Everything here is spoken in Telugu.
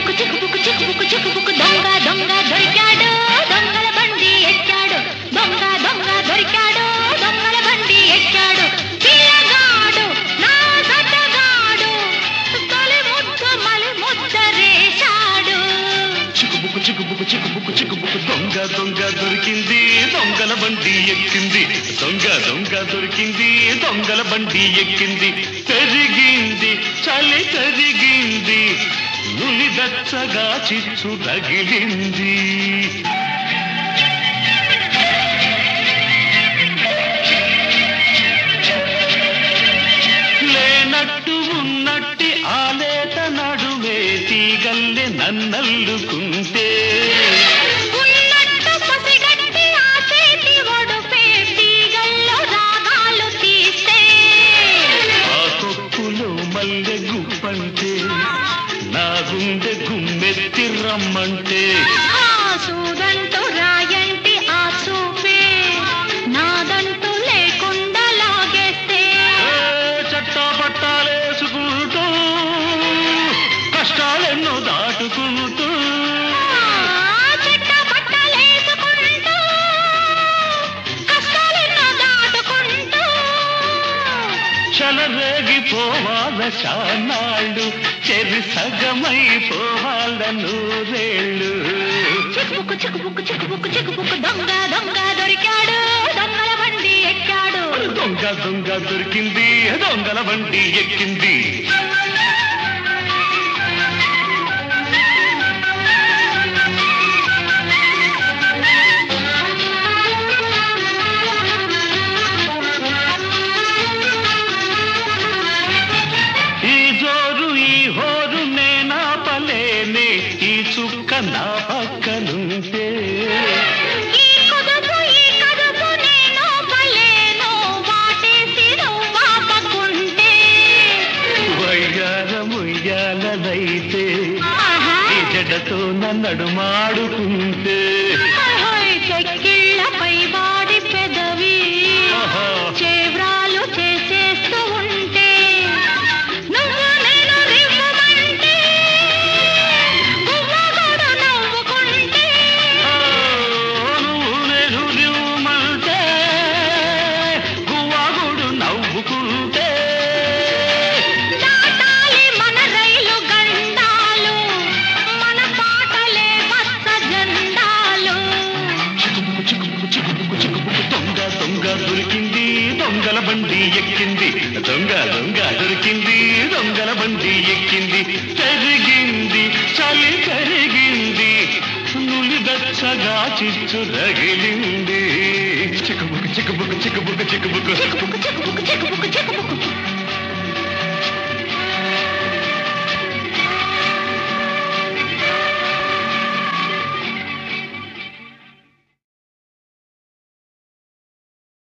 చిక్కుబుక్కు చిక్కుబుక్కు చిక్కుబుక్కు చిక్కుబుక్కు దొంగ దొంగ దొరికాడు దొంగల బండి ఎక్కాడు దొంగ దొంగ దొరికాడు దొంగల బండి ఎక్కాడు పిల్లగాడు నా సతగాడు తొలి ముద్ద మలి ముద్ద రేశాడు చిక్కుబుక్కు చిక్కుబుక్కు చిక్కుబుక్కు చిక్కుబుక్కు దొంగ దొంగ దొరికింది దొంగల బండి ఎక్కింది దొంగ దొంగ దొరికింది దొంగల బండి ఎక్కింది పెరిగింది చలి పెరిగింది నులిదచ్చగా చిచ్చు తగిలింది లేనట్టు ఉన్నట్టి ఆలేత నడుమే తీగల్లె నన్నల్లుకుంటే ఉన్నట్టు పసిగట్టి ఆ చేతి ఒడుపే తీగల్లో రాగాలు తీస్తే ఆ కొప్పులో మల్లె గుప్పంటే నా గుండె గుమ్మెత్తి రమ్మంటే ఆ సూదంటూ రాయంటి ఆ చూపే నాదంటూ లేకుండా లాగేస్తే ఏ చట్టా పట్టాలేసుకుంటూ కష్టాలెన్నో దాటుకుంటూ ఆ చెట్ట పట్టలేసుకుంటూ కష్టాలెన్నో దాటుకుంటూ చలరేగిపోవాల చానాళ్ళు చెరి సగమైపోవాల నూరేళ్ళు చిక్కుబుక్కు చిక్కుబుక్కు చిక్కుబుక్కు చిక్కుబుక్కు దొంగ దొంగ దొరికాడు దొంగల బండి ఎక్కాడు దొంగ దొంగ దొరికింది దొంగల బండి ఎక్కింది ఈ జోరు ఈ హోరు నేనాపలేనే ఈ చుక్క నా పక్కనుంటే ఈ కుదుపు ఈ కదుపు నేను పలేను వాటేసి నువ్వు వాపకుంటే వయ్యాలముయ్యాలదైతే ఆహా ఈ జడతో నన్నడుమాడుకుంటే హోయ్ చెక్కిళ్ళపై వాడి పెదవి ఆహా. చేవ్రాలు చేసేస్తూ ఉంటే నువ్వు నేను రివ్వమంటే గువ్వగూడు నవ్వుకుంటే ఆ, నువ్వు నేను నివ్వమంటే గువ్వాగుడు నవ్వుకుంటే దాటాలి మన రైలు గండాలు మన పాటలే మత్స జెండాలు చిక్కుబుక్కు చిక్కుబుక్కు చిక్కుబుక్కు చిక్కుబుక్కు దొంగ దొంగ దొరికింది దొంగల బండి ఎక్కింది దొంగ దొంగ దొరికింది దొంగల బండి ఎక్కింది పెరిగింది చలి పెరిగింది నులిదచ్చగా చిచ్చు రగిలింది చిక్కుబుక్కు చిక్కుబుక్కు చిక్కుబుక్కు చిక్కుబుక్కు చిక్కుబుక్కు చిక్కుబుక్కు చిక్కుబుక్కు చిక్కుబుక్కు